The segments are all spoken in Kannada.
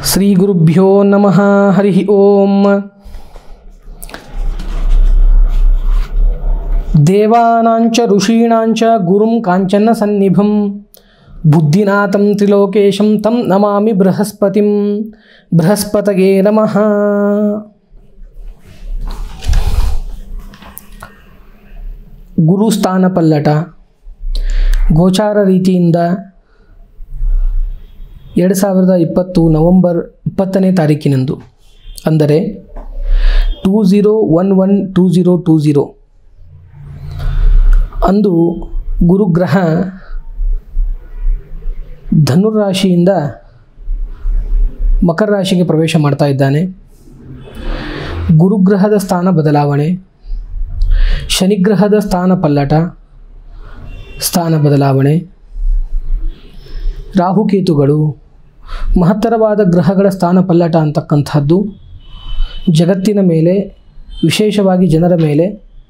ಶ್ರೀಗುರುಭ್ಯೋ ನಮಃ ಹರಿ ಓಂ ದೇವಾನಾಂಚ ಋಷೀಣಾಂಚ ಗುರುಂ ಕಾಂಚನ ಸನ್ನಿಭಂ ಬುದ್ಧಿನಾಥಂ ತ್ರಿಲೋಕೇಶಂ ತಂ ನಮಾಮಿ ಬೃಹಸ್ಪತಿಂ ಬೃಹಸ್ಪತಯೇ ನಮಃ ಗುರುಸ್ಥಾನ ಪಲ್ಲಟ ಗೋಚಾರ ರೀತಿಯಿಂದ ಎರಡು ಸಾವಿರದ ಇಪ್ಪತ್ತು ನವಂಬರ್ ಇಪ್ಪತ್ತನೇ ತಾರೀಕಿನಂದು ಅಂದರೆ two zero one one two zero two zero ಅಂದು ಗುರುಗ್ರಹ ಧನುರಾಶಿಯಿಂದ ಮಕರ ರಾಶಿಗೆ ಪ್ರವೇಶ ಮಾಡ್ತಾ ಇದ್ದಾನೆ ಗುರುಗ್ರಹದ ಸ್ಥಾನ ಬದಲಾವಣೆ ಶನಿಗ್ರಹದ ಸ್ಥಾನ ಪಲ್ಲಟ ಸ್ಥಾನ ಬದಲಾವಣೆ ರಾಹುಕೇತುಗಳು ಮಹತ್ತರವಾದ ಗ್ರಹಗಳ ಸ್ಥಾನ ಪಲ್ಲಟ ಅಂತಕ್ಕಂಥದ್ದು ಜಗತ್ತಿನ ಮೇಲೆ ವಿಶೇಷವಾಗಿ ಜನರ ಮೇಲೆ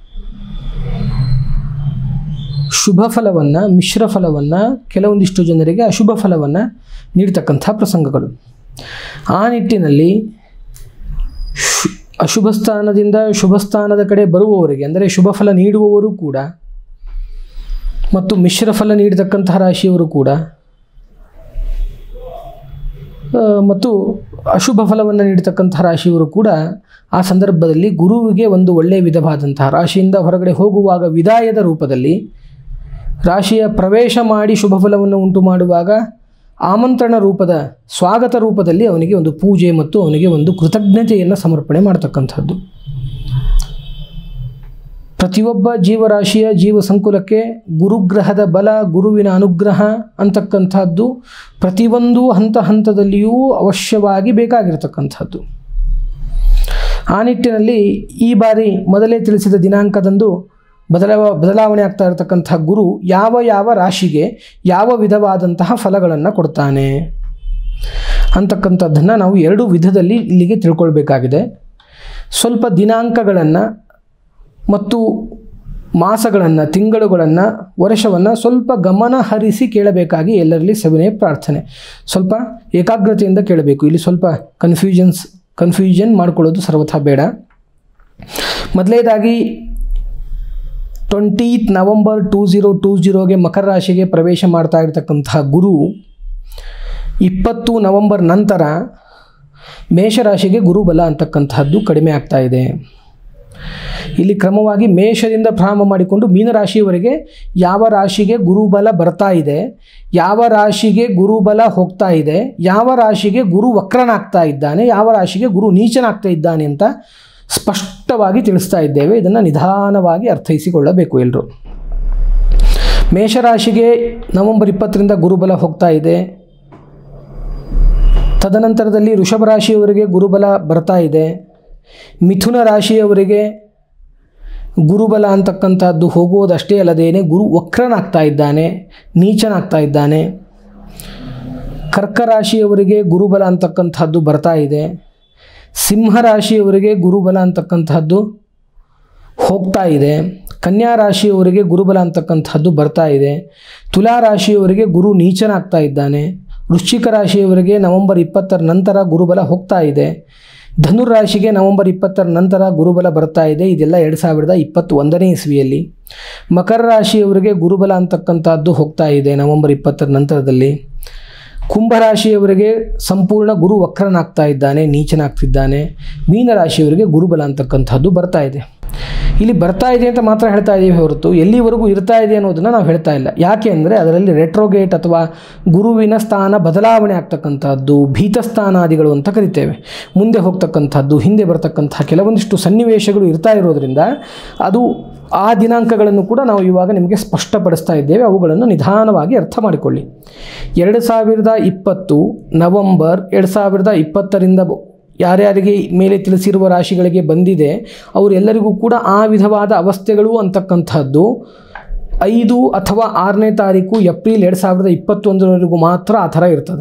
ಶುಭ ಫಲವನ್ನು ಮಿಶ್ರ ಫಲವನ್ನು ಕೆಲವೊಂದಿಷ್ಟು ಜನರಿಗೆ ಅಶುಭ ಫಲವನ್ನು ನೀಡ್ತಕ್ಕಂಥ ಪ್ರಸಂಗಗಳು ಆ ನಿಟ್ಟಿನಲ್ಲಿ ಶು ಅಶುಭ ಸ್ಥಾನದಿಂದ ಶುಭ ಸ್ಥಾನದ ಕಡೆ ಬರುವವರಿಗೆ ಅಂದರೆ ಶುಭ ಫಲ ನೀಡುವವರು ಕೂಡ ಮತ್ತು ಮಿಶ್ರ ಫಲ ನೀಡತಕ್ಕಂತಹ ರಾಶಿಯವರು ಕೂಡ ಆ, ಮತ್ತು ಅಶುಭ ಫಲವನ್ನು ನೀಡತಕ್ಕಂತಹ ರಾಶಿಯವರು ಕೂಡ ಆ ಸಂದರ್ಭದಲ್ಲಿ ಗುರುವಿಗೆ ಒಂದು ಒಳ್ಳೆಯ ವಿಧವಾದಂತಹ ರಾಶಿಯಿಂದ ಹೊರಗಡೆ ಹೋಗುವಾಗ ವಿದಾಯದ ರೂಪದಲ್ಲಿ ರಾಶಿಯ ಪ್ರವೇಶ ಮಾಡಿ ಶುಭ ಫಲವನ್ನು ಉಂಟು ಮಾಡುವಾಗ ಆಮಂತ್ರಣ ರೂಪದ ಸ್ವಾಗತ ರೂಪದಲ್ಲಿ ಅವನಿಗೆ ಒಂದು ಪೂಜೆ ಮತ್ತು ಅವನಿಗೆ ಒಂದು ಕೃತಜ್ಞತೆಯನ್ನು ಸಮರ್ಪಣೆ ಮಾಡ್ತಕ್ಕಂಥದ್ದು ಪ್ರತಿಯೊಬ್ಬ ಜೀವರಾಶಿಯ ಜೀವ ಸಂಕುಲಕ್ಕೆ ಗುರುಗ್ರಹದ ಬಲ ಗುರುವಿನ ಅನುಗ್ರಹ ಅಂತಕ್ಕಂಥದ್ದು ಪ್ರತಿಯೊಂದು ಹಂತ ಹಂತದಲ್ಲಿಯೂ ಅವಶ್ಯವಾಗಿ ಬೇಕಾಗಿರತಕ್ಕಂಥದ್ದು ಆ ನಿಟ್ಟಿನಲ್ಲಿ ಈ ಬಾರಿ ಮೊದಲೇ ತಿಳಿಸಿದ ದಿನಾಂಕದಂದು ಬದಲಾವ ಬದಲಾವಣೆ ಆಗ್ತಾ ಇರತಕ್ಕಂಥ ಗುರು ಯಾವ ಯಾವ ರಾಶಿಗೆ ಯಾವ ವಿಧವಾದಂತಹ ಫಲಗಳನ್ನು ಕೊಡ್ತಾನೆ ಅಂತಕ್ಕಂಥದ್ದನ್ನು ನಾವು ಎರಡು ವಿಧದಲ್ಲಿ ಇಲ್ಲಿಗೆ ತಿಳ್ಕೊಳ್ಬೇಕಾಗಿದೆ ಸ್ವಲ್ಪ ದಿನಾಂಕಗಳನ್ನು ಮತ್ತು ಮಾಸಗಳನ್ನು ತಿಂಗಳುಗಳನ್ನು ವರ್ಷವನ್ನು ಸ್ವಲ್ಪ ಗಮನ ಹರಿಸಿ ಕೇಳಬೇಕಾಗಿ ಎಲ್ಲರಲ್ಲಿ ಸವಿನಯ ಪ್ರಾರ್ಥನೆ ಸ್ವಲ್ಪ ಏಕಾಗ್ರತೆಯಿಂದ ಕೇಳಬೇಕು ಇಲ್ಲಿ ಸ್ವಲ್ಪ ಕನ್ಫ್ಯೂಷನ್ಸ್ ಕನ್ಫ್ಯೂಷನ್ ಮಾಡ್ಕೊಳ್ಳೋದು ಸರ್ವಥಾ ಬೇಡ ಮೊದಲನೇದಾಗಿ twentieth November two zero two ಝೀರೋಗೆ ಮಕರ ರಾಶಿಗೆ ಪ್ರವೇಶ ಮಾಡ್ತಾ ಇರತಕ್ಕಂತಹ ಗುರು ಇಪ್ಪತ್ತು ನವಂಬರ್ ನಂತರ ಮೇಷರಾಶಿಗೆ ಗುರುಬಲ ಅಂತಕ್ಕಂತಹದ್ದು ಕಡಿಮೆ ಆಗ್ತಾ ಇದೆ ಇಲ್ಲಿ ಕ್ರಮವಾಗಿ ಮೇಷದಿಂದ ಪ್ರಾರಂಭ ಮಾಡಿಕೊಂಡು ಮೀನರಾಶಿಯವರೆಗೆ ಯಾವ ರಾಶಿಗೆ ಗುರುಬಲ ಬರ್ತಾ ಇದೆ ಯಾವ ರಾಶಿಗೆ ಗುರುಬಲ ಹೋಗ್ತಾ ಇದೆ ಯಾವ ರಾಶಿಗೆ ಗುರು ವಕ್ರನಾಗ್ತಾ ಇದ್ದಾನೆ ಯಾವ ರಾಶಿಗೆ ಗುರು ನೀಚನಾಗ್ತಾ ಇದ್ದಾನೆ ಅಂತ ಸ್ಪಷ್ಟವಾಗಿ ತಿಳಿಸ್ತಾ ಇದ್ದೇವೆ ಇದನ್ನು ನಿಧಾನವಾಗಿ ಅರ್ಥೈಸಿಕೊಳ್ಳಬೇಕು ಎಲ್ಲರೂ ಮೇಷರಾಶಿಗೆ ನವೆಂಬರ್ ಇಪ್ಪತ್ತರಿಂದ ಗುರುಬಲ ಹೋಗ್ತಾ ಇದೆ ತದನಂತರದಲ್ಲಿ ವೃಷಭ ರಾಶಿಯವರಿಗೆ ಗುರುಬಲ ಬರ್ತಾ ಇದೆ ಮಿಥುನ ರಾಶಿಯವರಿಗೆ ಗುರುಬಲ ಅಂತಕ್ಕಂಥದ್ದು ಹೋಗುವುದಷ್ಟೇ ಅಲ್ಲದೇನೆ ಗುರು ವಕ್ರನಾಗ್ತಾ ಇದ್ದಾನೆ ನೀಚನಾಗ್ತಾ ಇದ್ದಾನೆ ಕರ್ಕ ರಾಶಿಯವರಿಗೆ ಗುರುಬಲ ಅಂತಕ್ಕಂಥದ್ದು ಬರ್ತಾ ಇದೆ ಸಿಂಹ ರಾಶಿಯವರಿಗೆ ಗುರುಬಲ ಅಂತಕ್ಕಂಥದ್ದು ಹೋಗ್ತಾ ಇದೆ ಕನ್ಯಾ ರಾಶಿಯವರಿಗೆ ಗುರುಬಲ ಅಂತಕ್ಕಂಥದ್ದು ಬರ್ತಾ ಇದೆ ತುಲಾ ರಾಶಿಯವರಿಗೆ ಗುರು ನೀಚನಾಗ್ತಾ ಇದ್ದಾನೆ ವೃಶ್ಚಿಕ ರಾಶಿಯವರಿಗೆ ನವೆಂಬರ್ ಇಪ್ಪತ್ತರ ನಂತರ ಗುರುಬಲ ಹೋಗ್ತಾ ಇದೆ ಧನುರ್ ರಾಶಿಗೆ ನವೆಂಬರ್ ಇಪ್ಪತ್ತರ ನಂತರ ಗುರುಬಲ ಬರ್ತಾ ಇದೆ ಇದೆಲ್ಲ ಎರಡು ಸಾವಿರದ ಇಪ್ಪತ್ತೊಂದನೇ ಇಸ್ವಿಯಲ್ಲಿ ಮಕರ ರಾಶಿಯವರಿಗೆ ಗುರುಬಲ ಅಂತಕ್ಕಂಥದ್ದು ಹೋಗ್ತಾ ಇದೆ ನವೆಂಬರ್ ಇಪ್ಪತ್ತರ ನಂತರದಲ್ಲಿ ಕುಂಭರಾಶಿಯವರಿಗೆ ಸಂಪೂರ್ಣ ಗುರು ವಕ್ರನಾಗ್ತಾ ಇದ್ದಾನೆ ನೀಚನಾಗ್ತಿದ್ದಾನೆ ಮೀನರಾಶಿಯವರಿಗೆ ಗುರುಬಲ ಅಂತಕ್ಕಂಥದ್ದು ಬರ್ತಾ ಇದೆ ಇಲ್ಲಿ ಬರ್ತಾ ಇದೆ ಅಂತ ಮಾತ್ರ ಹೇಳ್ತಾ ಇದ್ದೀವಿ ಹೊರತು ಎಲ್ಲಿವರೆಗೂ ಇರ್ತಾ ಇದೆ ಅನ್ನೋದನ್ನು ನಾವು ಹೇಳ್ತಾ ಇಲ್ಲ ಯಾಕೆ ಅಂದರೆ ಅದರಲ್ಲಿ ರೆಟ್ರೋಗೇಟ್ ಅಥವಾ ಗುರುವಿನ ಸ್ಥಾನ ಬದಲಾವಣೆ ಆಗ್ತಕ್ಕಂಥದ್ದು ಭೀತಸ್ಥಾನಾದಿಗಳು ಅಂತ ಕರಿತೇವೆ ಮುಂದೆ ಹೋಗ್ತಕ್ಕಂಥದ್ದು ಹಿಂದೆ ಬರ್ತಕ್ಕಂಥ ಕೆಲವೊಂದಿಷ್ಟು ಸನ್ನಿವೇಶಗಳು ಇರ್ತಾ ಇರೋದ್ರಿಂದ ಅದು ಆ ದಿನಾಂಕಗಳನ್ನು ಕೂಡ ನಾವು ಇವಾಗ ನಿಮಗೆ ಸ್ಪಷ್ಟಪಡಿಸ್ತಾ ಇದ್ದೇವೆ ಅವುಗಳನ್ನು ನಿಧಾನವಾಗಿ ಅರ್ಥ ಮಾಡಿಕೊಳ್ಳಿ ಎರಡು ಸಾವಿರದ ಇಪ್ಪತ್ತು ನವಂಬರ್ ಎರಡು ಸಾವಿರದ ಇಪ್ಪತ್ತರಿಂದ ಬ- ಯಾರ್ಯಾರಿಗೆ ಮೇಲೆ ತಿಳಿಸಿರುವ ರಾಶಿಗಳಿಗೆ ಬಂದಿದೆ ಅವರೆಲ್ಲರಿಗೂ ಕೂಡ ಆ ವಿಧವಾದ ಅವಸ್ಥೆಗಳು ಅಂತಕ್ಕಂಥದ್ದು ಐದು ಅಥವಾ ಆರನೇ ತಾರೀಕು ಏಪ್ರಿಲ್ ಎರಡು ಸಾವಿರದ ಇಪ್ಪತ್ತೊಂದರವರೆಗೂ ಮಾತ್ರ ಆ ಥರ ಇರ್ತದೆ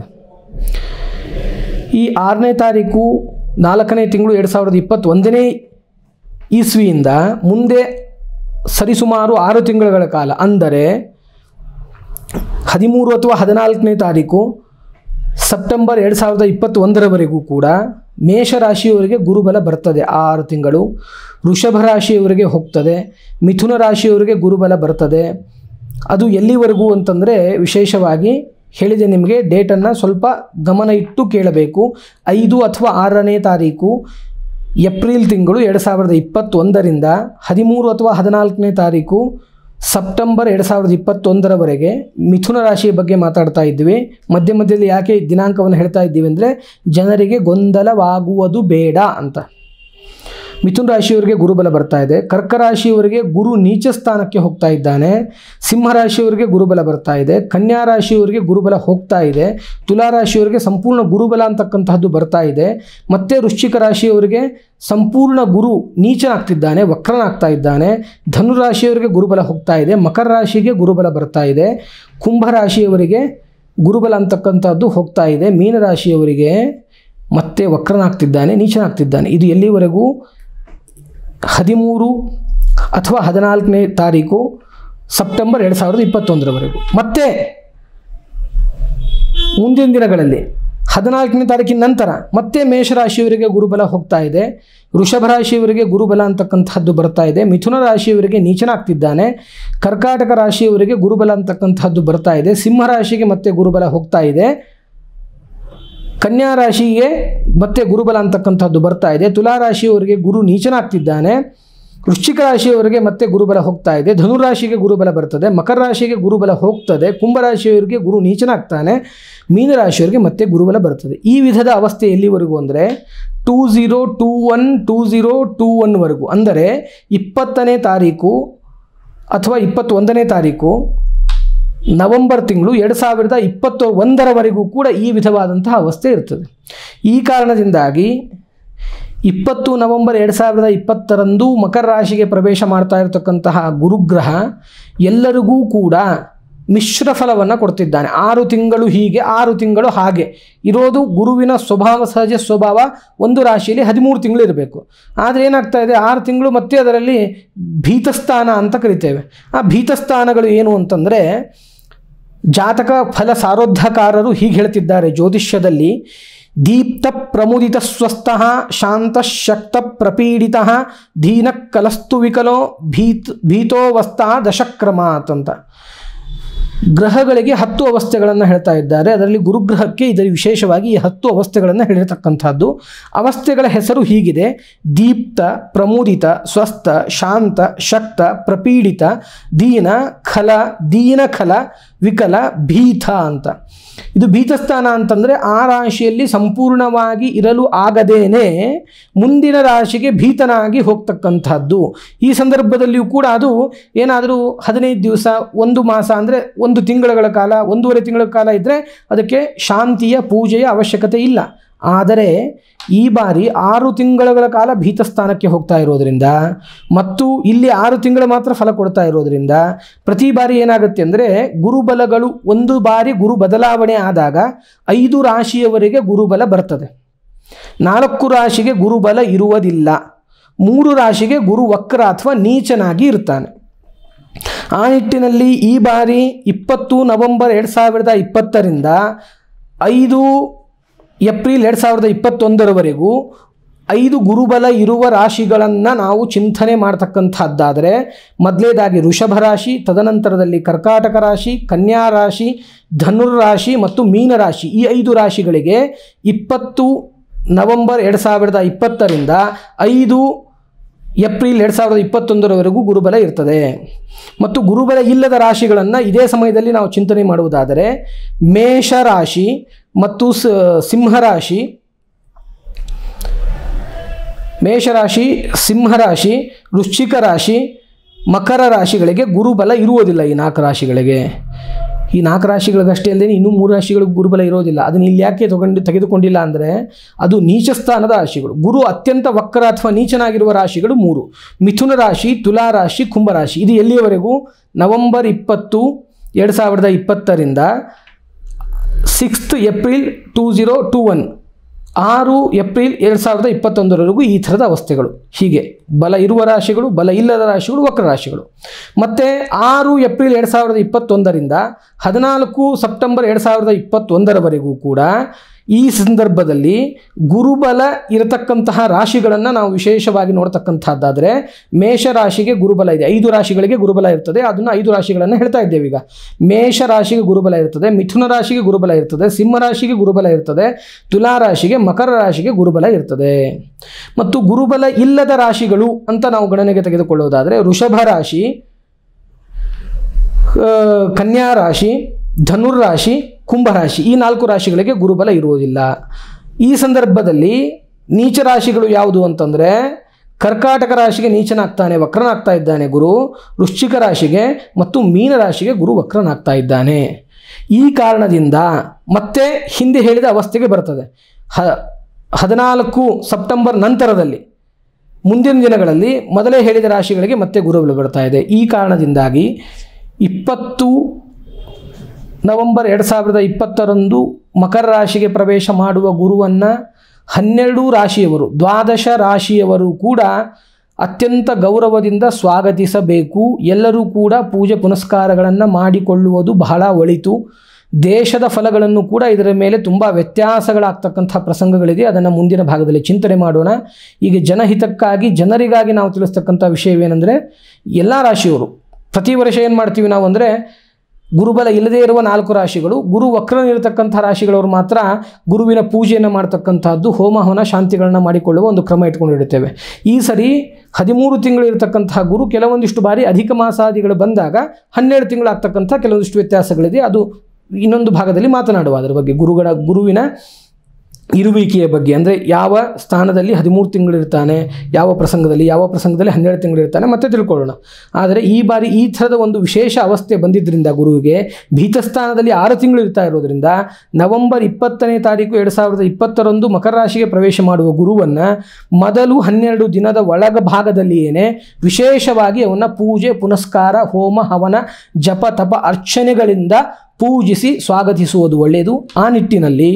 ಈ ಆರನೇ ತಾರೀಕು ನಾಲ್ಕನೇ ತಿಂಗಳು ಎರಡು ಸಾವಿರದ ಇಪ್ಪತ್ತೊಂದನೇ ಇಸ್ವಿಯಿಂದ ಮುಂದೆ ಸರಿಸುಮಾರು ಆರು ತಿಂಗಳುಗಳ ಕಾಲ ಅಂದರೆ ಹದಿಮೂರು ಅಥವಾ ಹದಿನಾಲ್ಕನೇ ತಾರೀಕು ಸೆಪ್ಟೆಂಬರ್ ಎರಡು ಸಾವಿರದ ಇಪ್ಪತ್ತೊಂದರವರೆಗೂ ಕೂಡ ಮೇಷರಾಶಿಯವರಿಗೆ ಗುರುಬಲ ಬರ್ತದೆ ಆ ಆರು ತಿಂಗಳು ವೃಷಭ ರಾಶಿಯವರಿಗೆ ಹೋಗ್ತದೆ ಮಿಥುನ ರಾಶಿಯವರಿಗೆ ಗುರುಬಲ ಬರ್ತದೆ ಅದು ಎಲ್ಲಿವರೆಗೂ ಅಂತಂದರೆ ವಿಶೇಷವಾಗಿ ಹೇಳಿದೆ ನಿಮಗೆ ಡೇಟನ್ನು ಸ್ವಲ್ಪ ಗಮನ ಇಟ್ಟು ಕೇಳಬೇಕು ಐದು ಅಥವಾ ಆರನೇ ತಾರೀಕು ಏಪ್ರಿಲ್ ತಿಂಗಳು ಎರಡು ಸಾವಿರದ ಇಪ್ಪತ್ತೊಂದರಿಂದ ಹದಿಮೂರು ಅಥವಾ ಹದಿನಾಲ್ಕನೇ ತಾರೀಕು ಸೆಪ್ಟೆಂಬರ್ ಎರಡು ಸಾವಿರದ ಇಪ್ಪತ್ತೊಂದರವರೆಗೆ ಮಿಥುನ ರಾಶಿಯ ಬಗ್ಗೆ ಮಾತಾಡ್ತಾ ಇದ್ವಿ ಮಧ್ಯ ಮಧ್ಯದಲ್ಲಿ ಯಾಕೆ ದಿನಾಂಕವನ್ನು ಹೇಳ್ತಾ ಇದ್ದೀವಿ ಅಂದರೆ ಜನರಿಗೆ ಗೊಂದಲವಾಗುವುದು ಬೇಡ ಅಂತ ಮಿಥುನ ರಾಶಿಯವರಿಗೆ ಗುರುಬಲ ಬರ್ತಾ ಇದೆ ಕರ್ಕ ರಾಶಿಯವರಿಗೆ ಗುರು ನೀಚ ಸ್ಥಾನಕ್ಕೆ ಹೋಗ್ತಾ ಇದ್ದಾನೆ ಸಿಂಹ ರಾಶಿಯವರಿಗೆ ಗುರುಬಲ ಬರ್ತಾ ಇದೆ ಕನ್ಯಾ ರಾಶಿಯವರಿಗೆ ಗುರುಬಲ ಹೋಗ್ತಾ ಇದೆ ತುಲಾ ರಾಶಿಯವರಿಗೆ ಸಂಪೂರ್ಣ ಗುರುಬಲ ಅಂತಕ್ಕಂತಹದ್ದು ಬರ್ತಾ ಇದೆ ಮತ್ತು ವೃಶ್ಚಿಕ ರಾಶಿಯವರಿಗೆ ಸಂಪೂರ್ಣ ಗುರು ನೀಚನಾಗ್ತಿದ್ದಾನೆ ವಕ್ರನಾಗ್ತಾ ಇದ್ದಾನೆ ಧನು ರಾಶಿಯವರಿಗೆ ಗುರುಬಲ ಹೋಗ್ತಾ ಇದೆ ಮಕರ ರಾಶಿಗೆ ಗುರುಬಲ ಬರ್ತಾ ಇದೆ ಕುಂಭ ರಾಶಿಯವರಿಗೆ ಗುರುಬಲ ಅಂತಕ್ಕಂಥದ್ದು ಹೋಗ್ತಾ ಇದೆ ಮೀನರಾಶಿಯವರಿಗೆ ಮತ್ತೆ ವಕ್ರನಾಗ್ತಿದ್ದಾನೆ ನೀಚನಾಗ್ತಿದ್ದಾನೆ ಇದು ಎಲ್ಲಿವರೆಗೂ ಹದಿಮೂರು ಅಥವಾ ಹದಿನಾಲ್ಕನೇ ತಾರೀಕು ಸೆಪ್ಟೆಂಬರ್ ಎರಡು ಸಾವಿರದ ಇಪ್ಪತ್ತೊಂದರವರೆಗೂ ಮತ್ತೆ ಮುಂದಿನ ದಿನಗಳಲ್ಲಿ ಹದಿನಾಲ್ಕನೇ ತಾರೀಕಿನ ನಂತರ ಮತ್ತೆ ಮೇಷರಾಶಿಯವರಿಗೆ ಗುರುಬಲ ಹೋಗ್ತಾ ಇದೆ ವೃಷಭ ರಾಶಿಯವರಿಗೆ ಗುರುಬಲ ಅಂತಕ್ಕಂಥದ್ದು ಬರ್ತಾ ಇದೆ ಮಿಥುನ ರಾಶಿಯವರಿಗೆ ನೀಚನಾಗ್ತಿದ್ದಾನೆ ಕರ್ಕಾಟಕ ರಾಶಿಯವರಿಗೆ ಗುರುಬಲ ಅಂತಕ್ಕಂಥದ್ದು ಬರ್ತಾ ಇದೆ ಸಿಂಹ ರಾಶಿಗೆ ಮತ್ತೆ ಗುರುಬಲ ಹೋಗ್ತಾ ಇದೆ ಕನ್ಯಾ ರಾಶಿಗೆ ಮತ್ತೆ ಗುರುಬಲ ಅಂತಕ್ಕಂಥದ್ದು ಬರ್ತಾ ಇದೆ ತುಲಾ ರಾಶಿಯವರಿಗೆ ಗುರು ನೀಚನಾಗ್ತಿದ್ದಾನೆ ವೃಶ್ಚಿಕ ರಾಶಿಯವರಿಗೆ ಮತ್ತೆ ಗುರುಬಲ ಹೋಗ್ತಾ ಇದೆ ಧನುರಾಶಿಗೆ ಗುರುಬಲ ಬರ್ತದೆ ಮಕರ ರಾಶಿಗೆ ಗುರುಬಲ ಹೋಗ್ತದೆ ಕುಂಭರಾಶಿಯವರಿಗೆ ಗುರು ನೀಚನಾಗ್ತಾನೆ ಮೀನರಾಶಿಯವರಿಗೆ ಮತ್ತೆ ಗುರುಬಲ ಬರ್ತದೆ ಈ ವಿಧದ ಅವಸ್ಥೆ ಎಲ್ಲಿವರೆಗೂ ಅಂದರೆ two zero two one two zero two ಒನ್ವರೆಗೂ ಅಂದರೆ ಇಪ್ಪತ್ತನೇ ತಾರೀಕು ಅಥವಾ ಇಪ್ಪತ್ತೊಂದನೇ ತಾರೀಕು ನವೆಂಬರ್ ತಿಂಗಳು ಎರಡು ಸಾವಿರದ ಇಪ್ಪತ್ತ ಒಂದರವರೆಗೂ ಕೂಡ ಈ ವಿಧವಾದಂತಹ ಅವಸ್ಥೆ ಇರ್ತದೆ ಈ ಕಾರಣದಿಂದಾಗಿ ಇಪ್ಪತ್ತು ನವೆಂಬರ್ ಎರಡು ಸಾವಿರದ ಇಪ್ಪತ್ತರಂದು ಮಕರ ರಾಶಿಗೆ ಪ್ರವೇಶ ಮಾಡ್ತಾ ಇರತಕ್ಕಂತಹ ಗುರುಗ್ರಹ ಎಲ್ಲರಿಗೂ ಕೂಡ ಮಿಶ್ರ ಫಲವನ್ನು ಕೊಡ್ತಿದ್ದಾನೆ ಆರು ತಿಂಗಳು ಹೀಗೆ ಆರು ತಿಂಗಳು ಹಾಗೆ ಇರೋದು ಗುರುವಿನ ಸ್ವಭಾವ ಸಹಜ ಸ್ವಭಾವ ಒಂದು ರಾಶಿಯಲ್ಲಿ ಹದಿಮೂರು ತಿಂಗಳು ಇರಬೇಕು ಆದರೆ ಏನಾಗ್ತಾ ಇದೆ ಆರು ತಿಂಗಳು ಮತ್ತೆ ಅದರಲ್ಲಿ ಭೀತಸ್ಥಾನ ಅಂತ ಕರಿತೇವೆ ಆ ಭೀತಸ್ಥಾನಗಳು ಏನು ಅಂತಂದರೆ ಜಾತಕ ಫಲ ಸಾರೋದ್ಧಕಾರರು ಹೀಗೆ ಹೇಳ್ತಿದ್ದಾರೆ ಜ್ಯೋತಿಷ್ಯದಲ್ಲಿ ದೀಪ್ತ ಪ್ರಮುದಿತ ಸ್ವಸ್ಥ ಶಾಂತ ಶಕ್ತ ಪ್ರಪೀಡಿತ ಧೀನ ಕಲಸ್ತು ವಿಕಲೋ ಭೀತ್ ಭೀತೋವಸ್ಥ ದಶಕ್ರಮಾತ್ ಅಂತ ಗ್ರಹಗಳಿಗೆ ಹತ್ತು ಅವಸ್ಥೆಗಳನ್ನು ಹೇಳ್ತಾ ಇದ್ದಾರೆ ಅದರಲ್ಲಿ ಗುರುಗ್ರಹಕ್ಕೆ ಇದರ ವಿಶೇಷವಾಗಿ ಈ ಹತ್ತು ಅವಸ್ಥೆಗಳನ್ನು ಹೇಳಿರ್ತಕ್ಕಂಥದ್ದು ಅವಸ್ಥೆಗಳ ಹೆಸರು ಹೀಗಿದೆ ದೀಪ್ತ ಪ್ರಮುದಿತ ಸ್ವಸ್ಥ ಶಾಂತ ಶಕ್ತ ಪ್ರಪೀಡಿತ ದೀನ ಖಲ ದೀನ ಖಲ ವಿಕಲ ಭೀತ ಅಂತ ಇದು ಭೀತಸ್ಥಾನ ಅಂತಂದರೆ ಆ ರಾಶಿಯಲ್ಲಿ ಸಂಪೂರ್ಣವಾಗಿ ಇರಲು ಆಗದೇನೆ ಮುಂದಿನ ರಾಶಿಗೆ ಭೀತನಾಗಿ ಹೋಗ್ತಕ್ಕಂಥದ್ದು ಈ ಸಂದರ್ಭದಲ್ಲಿಯೂ ಕೂಡ ಅದು ಏನಾದರೂ ಹದಿನೈದು ದಿವಸ ಒಂದು ಮಾಸ ಅಂದರೆ ಒಂದು ತಿಂಗಳ ಕಾಲ ಒಂದೂವರೆ ತಿಂಗಳ ಕಾಲ ಇದ್ದರೆ ಅದಕ್ಕೆ ಶಾಂತಿಯ ಪೂಜೆಯ ಅವಶ್ಯಕತೆ ಇಲ್ಲ ಆದರೆ ಈ ಬಾರಿ ಆರು ತಿಂಗಳ ಕಾಲ ಭೀತಸ್ಥಾನಕ್ಕೆ ಹೋಗ್ತಾ ಇರೋದ್ರಿಂದ ಮತ್ತು ಇಲ್ಲಿ ಆರು ತಿಂಗಳು ಮಾತ್ರ ಫಲ ಕೊಡ್ತಾ ಇರೋದ್ರಿಂದ ಪ್ರತಿ ಬಾರಿ ಏನಾಗುತ್ತೆ ಅಂದರೆ ಗುರುಬಲಗಳು ಒಂದು ಬಾರಿ ಗುರು ಬದಲಾವಣೆ ಆದಾಗ ಐದು ರಾಶಿಯವರೆಗೆ ಗುರುಬಲ ಬರ್ತದೆ ನಾಲ್ಕು ರಾಶಿಗೆ ಗುರುಬಲ ಇರುವುದಿಲ್ಲ ಮೂರು ರಾಶಿಗೆ ಗುರು ವಕ್ರ ಅಥವಾ ನೀಚನಾಗಿ ಇರ್ತಾನೆ ಆ ನಿಟ್ಟಿನಲ್ಲಿ ಈ ಬಾರಿ ಇಪ್ಪತ್ತು ನವೆಂಬರ್ ಎರಡು ಸಾವಿರದ ಇಪ್ಪತ್ತರಿಂದ ಐದು ಏಪ್ರಿಲ್ ಎರಡು ಸಾವಿರದ ಇಪ್ಪತ್ತೊಂದರವರೆಗೂ ಐದು ಗುರುಬಲ ಇರುವ ರಾಶಿಗಳನ್ನು ನಾವು ಚಿಂತನೆ ಮಾಡ್ತಕ್ಕಂಥದ್ದಾದರೆ ಮೊದಲೇದಾಗಿ ವೃಷಭ ರಾಶಿ ತದನಂತರದಲ್ಲಿ ಕರ್ಕಾಟಕ ರಾಶಿ ಕನ್ಯಾ ರಾಶಿ ಧನುರ್ರಾಶಿ ಮತ್ತು ಮೀನರಾಶಿ ಈ ಐದು ರಾಶಿಗಳಿಗೆ ಇಪ್ಪತ್ತು ನವೆಂಬರ್ ಎರಡು ಸಾವಿರದ ಇಪ್ಪತ್ತರಿಂದ ಐದು ಏಪ್ರಿಲ್ ಎರಡು ಸಾವಿರದ ಇಪ್ಪತ್ತೊಂದರವರೆಗೂ ಗುರುಬಲ ಇರ್ತದೆ ಮತ್ತು ಗುರುಬಲ ಇಲ್ಲದ ರಾಶಿಗಳನ್ನು ಇದೇ ಸಮಯದಲ್ಲಿ ನಾವು ಚಿಂತನೆ ಮಾಡುವುದಾದರೆ ಮೇಷ ರಾಶಿ ಮತ್ತು ಸ ಸಿಂಹರಾಶಿ ಮೇಷರಾಶಿ ಸಿಂಹರಾಶಿ ವೃಶ್ಚಿಕ ರಾಶಿ ಮಕರ ರಾಶಿಗಳಿಗೆ ಗುರುಬಲ ಇರುವುದಿಲ್ಲ ಈ ನಾಲ್ಕು ರಾಶಿಗಳಿಗೆ ಈ ನಾಲ್ಕು ರಾಶಿಗಳಿಗಷ್ಟೇ ಅಲ್ಲದೆ ಇನ್ನೂ ಮೂರು ರಾಶಿಗಳಿಗೆ ಗುರುಬಲ ಇರೋದಿಲ್ಲ ಅದನ್ನು ಇಲ್ಲಿ ಯಾಕೆ ತಗೊಂಡು ತೆಗೆದುಕೊಂಡಿಲ್ಲ ಅಂದರೆ ಅದು ನೀಚ ಸ್ಥಾನದ ರಾಶಿಗಳು ಗುರು ಅತ್ಯಂತ ವಕ್ರ ಅಥವಾ ನೀಚನಾಗಿರುವ ರಾಶಿಗಳು ಮೂರು ಮಿಥುನ ರಾಶಿ ತುಲಾ ರಾಶಿ ಕುಂಭರಾಶಿ ಇದು ಎಲ್ಲಿಯವರೆಗೂ ನವೆಂಬರ್ ಇಪ್ಪತ್ತು ಎರಡು ಸಾವಿರದ ಇಪ್ಪತ್ತರಿಂದ sixth April two zero two one ಆರು ಏಪ್ರಿಲ್ ಎರಡು ಸಾವಿರದ ಇಪ್ಪತ್ತೊಂದರವರೆಗೂ ಈ ಥರದ ಅವಸ್ಥೆಗಳು ಹೀಗೆ ಬಲ ಇರುವ ರಾಶಿಗಳು ಬಲ ಇಲ್ಲದ ರಾಶಿಗಳು ವಕ್ರ ರಾಶಿಗಳು ಮತ್ತು ಆರು ಏಪ್ರಿಲ್ ಎರಡು ಸಾವಿರದ ಇಪ್ಪತ್ತೊಂದರಿಂದ ಹದಿನಾಲ್ಕು ಸೆಪ್ಟೆಂಬರ್ ಎರಡು ಸಾವಿರದ ಇಪ್ಪತ್ತೊಂದರವರೆಗೂ ಕೂಡ ಈ ಸಂದರ್ಭದಲ್ಲಿ ಗುರುಬಲ ಇರತಕ್ಕಂತಹ ರಾಶಿಗಳನ್ನು ನಾವು ವಿಶೇಷವಾಗಿ ನೋಡ್ತಕ್ಕಂಥದ್ದಾದರೆ ಮೇಷ ರಾಶಿಗೆ ಗುರುಬಲ ಇದೆ ಐದು ರಾಶಿಗಳಿಗೆ ಗುರುಬಲ ಇರ್ತದೆ ಅದನ್ನು ಐದು ರಾಶಿಗಳನ್ನು ಹೇಳ್ತಾ ಇದ್ದೇವೆ ಈಗ ಮೇಷ ರಾಶಿಗೆ ಗುರುಬಲ ಇರ್ತದೆ ಮಿಥುನ ರಾಶಿಗೆ ಗುರುಬಲ ಇರ್ತದೆ ಸಿಂಹ ರಾಶಿಗೆ ಗುರುಬಲ ಇರ್ತದೆ ತುಲಾ ರಾಶಿಗೆ ಮಕರ ರಾಶಿಗೆ ಗುರುಬಲ ಇರ್ತದೆ ಮತ್ತು ಗುರುಬಲ ಇಲ್ಲದ ರಾಶಿಗಳು ಅಂತ ನಾವು ಗಣನೆಗೆ ತೆಗೆದುಕೊಳ್ಳೋದಾದರೆ ವೃಷಭ ರಾಶಿ ಆ, ಕನ್ಯಾ ರಾಶಿ ಧನುರ್ರಾಶಿ ಕುಂಭರಾಶಿ ಈ ನಾಲ್ಕು ರಾಶಿಗಳಿಗೆ ಗುರುಬಲ ಇರುವುದಿಲ್ಲ ಈ ಸಂದರ್ಭದಲ್ಲಿ ನೀಚ ರಾಶಿಗಳು ಯಾವುದು ಅಂತಂದರೆ ಕರ್ಕಾಟಕ ರಾಶಿಗೆ ನೀಚನಾಗ್ತಾನೆ ವಕ್ರನಾಗ್ತಾ ಇದ್ದಾನೆ ಗುರು ವೃಶ್ಚಿಕ ರಾಶಿಗೆ ಮತ್ತು ಮೀನ ರಾಶಿಗೆ ಗುರು ವಕ್ರನಾಗ್ತಾ ಇದ್ದಾನೆ ಈ ಕಾರಣದಿಂದ ಮತ್ತೆ ಹಿಂದೆ ಹೇಳಿದ ಅವಸ್ಥೆಗೆ ಬರ್ತದೆ ಹ ಹದಿನಾಲ್ಕು ಸೆಪ್ಟೆಂಬರ್ ನಂತರದಲ್ಲಿ ಮುಂದಿನ ದಿನಗಳಲ್ಲಿ ಮೊದಲೇ ಹೇಳಿದ ರಾಶಿಗಳಿಗೆ ಮತ್ತೆ ಗುರುಬಲ ಬರ್ತಾ ಇದೆ ಈ ಕಾರಣದಿಂದಾಗಿ ಇಪ್ಪತ್ತು ನವೆಂಬರ್ ಎರಡು ಸಾವಿರದ ಇಪ್ಪತ್ತರಂದು ಮಕರ ರಾಶಿಗೆ ಪ್ರವೇಶ ಮಾಡುವ ಗುರುವನ್ನು ಹನ್ನೆರಡು ರಾಶಿಯವರು ದ್ವಾದಶ ರಾಶಿಯವರು ಕೂಡ ಅತ್ಯಂತ ಗೌರವದಿಂದ ಸ್ವಾಗತಿಸಬೇಕು ಎಲ್ಲರೂ ಕೂಡ ಪೂಜೆ ಪುನಸ್ಕಾರಗಳನ್ನು ಮಾಡಿಕೊಳ್ಳುವುದು ಬಹಳ ಒಳಿತು ದೇಶದ ಫಲಗಳನ್ನು ಕೂಡ ಇದರ ಮೇಲೆ ತುಂಬ ವ್ಯತ್ಯಾಸಗಳಾಗ್ತಕ್ಕಂಥ ಪ್ರಸಂಗಗಳಿದೆ ಅದನ್ನು ಮುಂದಿನ ಭಾಗದಲ್ಲಿ ಚಿಂತನೆ ಮಾಡೋಣ ಈಗ ಜನಹಿತಕ್ಕಾಗಿ ಜನರಿಗಾಗಿ ನಾವು ತಿಳಿಸ್ತಕ್ಕಂಥ ವಿಷಯವೇನೆಂದರೆ ಎಲ್ಲ ರಾಶಿಯವರು ಪ್ರತಿ ವರ್ಷ ಏನು ಮಾಡ್ತೀವಿ ನಾವು ಅಂದರೆ ಗುರುಬಲ ಇಲ್ಲದೇ ಇರುವ ನಾಲ್ಕು ರಾಶಿಗಳು ಗುರು ವಕ್ರನಿರತಕ್ಕಂಥ ರಾಶಿಗಳವರು ಮಾತ್ರ ಗುರುವಿನ ಪೂಜೆಯನ್ನು ಮಾಡ್ತಕ್ಕಂಥದ್ದು ಹೋಮ ಹವನ ಶಾಂತಿಗಳನ್ನ ಮಾಡಿಕೊಳ್ಳುವ ಒಂದು ಕ್ರಮ ಇಟ್ಕೊಂಡಿರುತ್ತೇವೆ ಈ ಸರಿ ಹದಿಮೂರು ತಿಂಗಳು ಇರತಕ್ಕಂತಹ ಗುರು ಕೆಲವೊಂದಿಷ್ಟು ಬಾರಿ ಅಧಿಕ ಮಾಸಾದಿಗಳು ಬಂದಾಗ ಹನ್ನೆರಡು ತಿಂಗಳಾಗ್ತಕ್ಕಂಥ ಕೆಲವೊಂದಿಷ್ಟು ವ್ಯತ್ಯಾಸಗಳಿದೆ ಅದು ಇನ್ನೊಂದು ಭಾಗದಲ್ಲಿ ಮಾತನಾಡುವ ಅದರ ಬಗ್ಗೆ ಗುರುಗಳ ಗುರುವಿನ ಇರುವಿಕೆಯ ಬಗ್ಗೆ ಅಂದರೆ ಯಾವ ಸ್ಥಾನದಲ್ಲಿ ಹದಿಮೂರು ತಿಂಗಳಿರ್ತಾನೆ ಯಾವ ಪ್ರಸಂಗದಲ್ಲಿ ಯಾವ ಪ್ರಸಂಗದಲ್ಲಿ ಹನ್ನೆರಡು ತಿಂಗಳಿರ್ತಾನೆ ಮತ್ತೆ ತಿಳ್ಕೊಳ್ಳೋಣ ಆದರೆ ಈ ಬಾರಿ ಈ ಥರದ ಒಂದು ವಿಶೇಷ ಅವಸ್ಥೆ ಬಂದಿದ್ದರಿಂದ ಗುರುವಿಗೆ ಭೀತಸ್ಥಾನದಲ್ಲಿ ಆರು ತಿಂಗಳು ಇರ್ತಾ ಇರೋದ್ರಿಂದ ನವೆಂಬರ್ ಇಪ್ಪತ್ತನೇ ತಾರೀಕು ಎರಡು ಸಾವಿರದ ಇಪ್ಪತ್ತರಂದು ಮಕರ ರಾಶಿಗೆ ಪ್ರವೇಶ ಮಾಡುವ ಗುರುವನ್ನು ಮೊದಲು ಹನ್ನೆರಡು ದಿನದ ಒಳಗ ಭಾಗದಲ್ಲಿಯೇ ವಿಶೇಷವಾಗಿ ಅವನ್ನ ಪೂಜೆ ಪುನಸ್ಕಾರ ಹೋಮ ಹವನ ಜಪ ತಪ ಅರ್ಚನೆಗಳಿಂದ ಪೂಜಿಸಿ ಸ್ವಾಗತಿಸುವುದು ಒಳ್ಳೆಯದು ಆ ನಿಟ್ಟಿನಲ್ಲಿ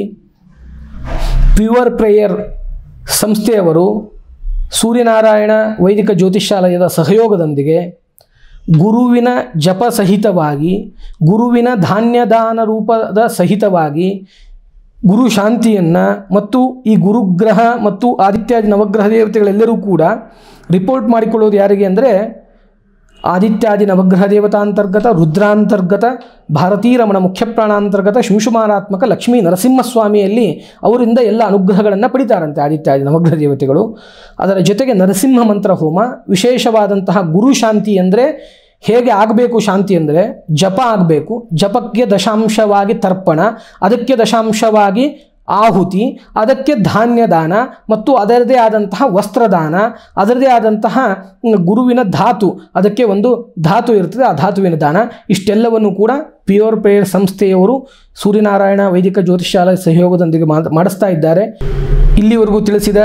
ಪ್ಯೂರ್ ಪ್ರೇಯರ್ ಸಂಸ್ಥೆಯವರು ಸೂರ್ಯನಾರಾಯಣ ವೈದಿಕ ಜ್ಯೋತಿಷಾಲಯದ ಸಹಯೋಗದೊಂದಿಗೆ ಗುರುವಿನ ಜಪ ಸಹಿತವಾಗಿ ಗುರುವಿನ ಧಾನ್ಯದಾನ ರೂಪದ ಸಹಿತವಾಗಿ ಗುರು ಶಾಂತಿಯನ್ನು ಮತ್ತು ಈ ಗುರುಗ್ರಹ ಮತ್ತು ಆದಿತ್ಯಾದಿ ನವಗ್ರಹ ದೇವತೆಗಳೆಲ್ಲರೂ ಕೂಡ ರಿಪೋರ್ಟ್ ಮಾಡಿಕೊಳ್ಳೋದು ಯಾರಿಗೆ ಅಂದರೆ ಆದಿತ್ಯಾದಿ ನವಗ್ರಹ ದೇವತಾಂತರ್ಗತ ರುದ್ರಾಂತರ್ಗತ ಭಾರತೀ ರಮಣ ಮುಖ್ಯ ಪ್ರಾಣಾಂತರ್ಗತ ಶಿಂಶುಮಾನಾತ್ಮಕ ಲಕ್ಷ್ಮೀ ನರಸಿಂಹಸ್ವಾಮಿಯಲ್ಲಿ ಅವರಿಂದ ಎಲ್ಲ ಅನುಗ್ರಹಗಳನ್ನು ಪಡಿತಾರಂತೆ ಆದಿತ್ಯಾದಿ ನವಗ್ರಹ ದೇವತೆಗಳು ಅದರ ಜೊತೆಗೆ ನರಸಿಂಹ ಮಂತ್ರ ಹೋಮ ವಿಶೇಷವಾದಂತಹ ಗುರು ಶಾಂತಿ ಅಂದರೆ ಹೇಗೆ ಆಗಬೇಕು ಶಾಂತಿ ಅಂದರೆ ಜಪ ಆಗಬೇಕು ಜಪಕ್ಕೆ ದಶಾಂಶವಾಗಿ ತರ್ಪಣ ಅದಕ್ಕೆ ದಶಾಂಶವಾಗಿ ಆಹುತಿ ಅದಕ್ಕೆ ಧಾನ್ಯದಾನ ಮತ್ತು ಅದರದೇ ಆದಂತಹ ವಸ್ತ್ರದಾನ ಅದರದೇ ಆದಂತಹ ಮ್, ಗುರುವಿನ ಧಾತು ಅದಕ್ಕೆ ಒಂದು ಧಾತು ಇರ್ತದೆ ಆ ಧಾತುವಿನ ದಾನ ಇಷ್ಟೆಲ್ಲವನ್ನು ಕೂಡ ಪ್ಯೂರ್ ಪ್ರೇಯರ್ ಸಂಸ್ಥೆಯವರು ಸೂರ್ಯನಾರಾಯಣ ವೈದಿಕ ಜ್ಯೋತಿಷಾಲಯ ಸಹಯೋಗದೊಂದಿಗೆ ಮಾಡ್- ಮಾಡಿಸ್ತಾ ಇದ್ದಾರೆ ಇಲ್ಲಿವರೆಗೂ ತಿಳಿಸಿದ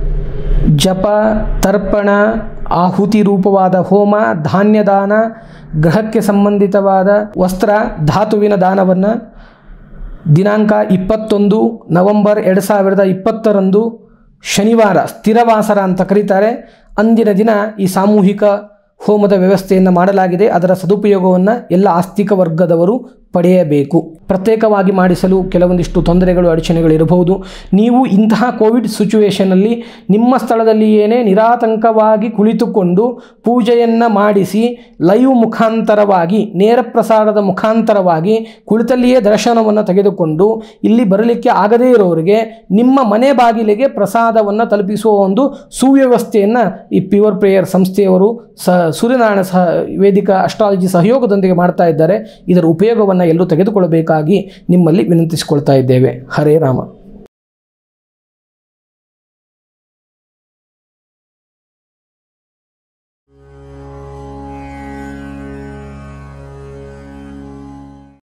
ಜಪ ತರ್ಪಣ ಆಹುತಿ ರೂಪವಾದ ಹೋಮ ಧಾನ್ಯದಾನ ಗ್ರಹಕ್ಕೆ ಸಂಬಂಧಿತವಾದ ವಸ್ತ್ರ ಧಾತುವಿನ ದಾನವನ್ನು ದಿನಾಂಕ ಇಪ್ಪತ್ತೊಂದು ನವೆಂಬರ್ ಎರಡು ಸಾವಿರದ ಇಪ್ಪತ್ತರಂದು ಶನಿವಾರ ಸ್ಥಿರವಾಸರ ಅಂತ ಕರೀತಾರೆ ಅಂದಿನ ದಿನ ಈ ಸಾಮೂಹಿಕ ಹೋಮದ ವ್ಯವಸ್ಥೆಯನ್ನು ಮಾಡಲಾಗಿದೆ ಅದರ ಸದುಪಯೋಗವನ್ನು ಎಲ್ಲ ಆಸ್ತಿಕ ವರ್ಗದವರು ಪಡೆಯಬೇಕು ಪ್ರತ್ಯೇಕವಾಗಿ ಮಾಡಿಸಲು ಕೆಲವೊಂದಿಷ್ಟು ತೊಂದರೆಗಳು ಅಡಚಣೆಗಳು ಇರಬಹುದು ನೀವು ಇಂತಹ ಕೋವಿಡ್ ಸಿಚುವೇಷನಲ್ಲಿ ನಿಮ್ಮ ಸ್ಥಳದಲ್ಲಿಯೇ ನಿರಾತಂಕವಾಗಿ ಕುಳಿತುಕೊಂಡು ಪೂಜೆಯನ್ನು ಮಾಡಿಸಿ ಲೈವ್ ಮುಖಾಂತರವಾಗಿ ನೇರ ಪ್ರಸಾರದ ಮುಖಾಂತರವಾಗಿ ಕುಳಿತಲ್ಲಿಯೇ ದರ್ಶನವನ್ನು ತೆಗೆದುಕೊಂಡು ಇಲ್ಲಿ ಬರಲಿಕ್ಕೆ ಆಗದೇ ಇರೋರಿಗೆ ನಿಮ್ಮ ಮನೆ ಬಾಗಿಲಿಗೆ ಪ್ರಸಾದವನ್ನು ತಲುಪಿಸುವ ಒಂದು ಸುವ್ಯವಸ್ಥೆಯನ್ನು ಈ ಪ್ಯೂರ್ ಪ್ರೇಯರ್ ಸಂಸ್ಥೆಯವರು ಸ ಸೂರ್ಯನಾರಾಯಣ ಸಹ ವೇದಿಕ ಅಸ್ಟ್ರಾಲಜಿ ಸಹಯೋಗದೊಂದಿಗೆ ಮಾಡ್ತಾ ಇದ್ದಾರೆ ಇದರ ಉಪಯೋಗವನ್ನು ಎಲ್ಲರೂ ತೆಗೆದುಕೊಳ್ಳಬೇಕಾಗಿ ನಿಮ್ಮಲ್ಲಿ ವಿನಂತಿಸಿಕೊಳ್ತಾ ಇದ್ದೇವೆ ಹರೇ ರಾಮ